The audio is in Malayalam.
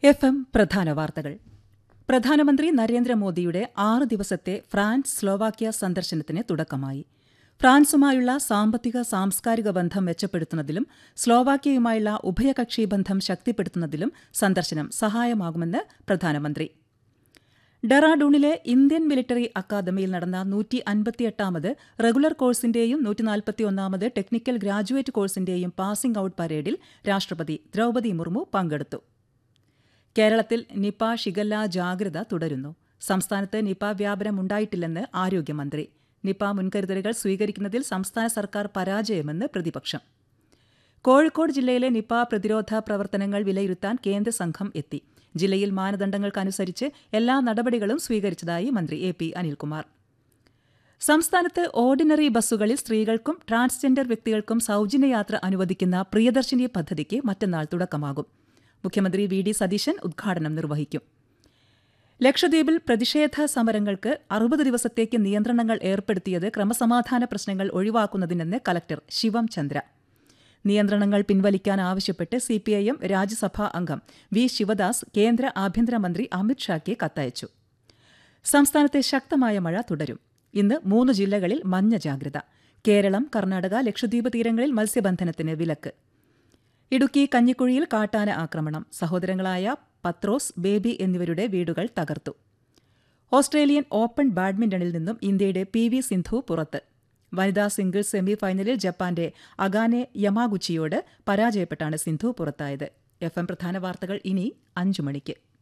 എഫ് എം പ്രധാന വാർത്തകൾ പ്രധാനമന്ത്രി നരേന്ദ്രമോദിയുടെ ആറ് ദിവസത്തെ ഫ്രാൻസ് സ്ലോവാക്യ സന്ദർശനത്തിന് തുടക്കമായി ഫ്രാൻസുമായുള്ള സാമ്പത്തിക സാംസ്കാരിക ബന്ധം മെച്ചപ്പെടുത്തുന്നതിലും സ്ലോവാക്യയുമായുള്ള ഉഭയകക്ഷി ബന്ധം ശക്തിപ്പെടുത്തുന്നതിലും സന്ദർശനം സഹായമാകുമെന്ന് പ്രധാനമന്ത്രി ഡെറാഡൂണിലെ ഇന്ത്യൻ മിലിറ്ററി അക്കാദമിയിൽ നടന്ന നൂറ്റി അൻപത്തിയെട്ടാമത് റെഗുലർ കോഴ്സിന്റെയും നൂറ്റിനാൽപ്പത്തിയൊന്നാമത് ടെക്നിക്കൽ ഗ്രാജുവേറ്റ് കോഴ്സിന്റെയും പാസിംഗ് ഔട്ട് പരേഡിൽ രാഷ്ട്രപതി ദ്രൌപതി മുർമു പങ്കെടുത്തു കേരളത്തിൽ നിപ ഷിഗല്ല ജാഗ്രത തുടരുന്നു സംസ്ഥാനത്ത് നിപ വ്യാപനമുണ്ടായിട്ടില്ലെന്ന് ആരോഗ്യമന്ത്രി നിപ മുൻകരുതലുകൾ സ്വീകരിക്കുന്നതിൽ സംസ്ഥാന സർക്കാർ പരാജയമെന്ന് പ്രതിപക്ഷം കോഴിക്കോട് ജില്ലയിലെ നിപ പ്രതിരോധ പ്രവർത്തനങ്ങൾ വിലയിരുത്താൻ കേന്ദ്ര സംഘം എത്തി ജില്ലയിൽ മാനദണ്ഡങ്ങൾക്കനുസരിച്ച് എല്ലാ നടപടികളും സ്വീകരിച്ചതായി മന്ത്രി എ പി അനിൽകുമാർ സംസ്ഥാനത്ത് ഓർഡിനറി ബസ്സുകളിൽ സ്ത്രീകൾക്കും ട്രാൻസ്ജെൻഡർ വ്യക്തികൾക്കും സൌജന്യ യാത്ര അനുവദിക്കുന്ന പ്രിയദർശിനി പദ്ധതിക്ക് മറ്റന്നാൾ തുടക്കമാകും മുഖ്യമന്ത്രി വി ഡി സതീശൻ ഉദ്ഘാടനം നിർവഹിക്കും ലക്ഷദ്വീപിൽ പ്രതിഷേധ സമരങ്ങൾക്ക് അറുപത് ദിവസത്തേക്ക് നിയന്ത്രണങ്ങൾ ഏർപ്പെടുത്തിയത് ക്രമസമാധാന പ്രശ്നങ്ങൾ ഒഴിവാക്കുന്നതിനെന്ന് കലക്ടർ ശിവം ചന്ദ്ര നിയന്ത്രണങ്ങൾ പിൻവലിക്കാൻ ആവശ്യപ്പെട്ട് സിപിഐഎം രാജ്യസഭാ അംഗം വി ശിവദാസ് കേന്ദ്ര ആഭ്യന്തരമന്ത്രി അമിത്ഷായ്ക്ക് കത്തയച്ചു സംസ്ഥാനത്തെ ശക്തമായ മഴ തുടരും ഇന്ന് മൂന്ന് ജില്ലകളിൽ മഞ്ഞ ജാഗ്രത കേരളം കർണാടക ലക്ഷദ്വീപ് തീരങ്ങളിൽ മത്സ്യബന്ധനത്തിന് വിലക്ക് ഇടുക്കി കഞ്ഞിക്കുഴിയിൽ കാട്ടാന ആക്രമണം സഹോദരങ്ങളായ പത്രോസ് ബേബി എന്നിവരുടെ വീടുകൾ തകർത്തു ഓസ്ട്രേലിയൻ ഓപ്പൺ ബാഡ്മിന്റണിൽ നിന്നും ഇന്ത്യയുടെ പി വി സിന്ധു പുറത്ത് വനിതാ സിംഗിൾസ് സെമി ഫൈനലിൽ ജപ്പാന്റെ അഗാനെ യമാഗുച്ചിയോട് പരാജയപ്പെട്ടാണ് സിന്ധു പുറത്തായത് എഫ് എം പ്രധാന വാർത്തകൾ ഇനി അഞ്ചു മണിക്ക്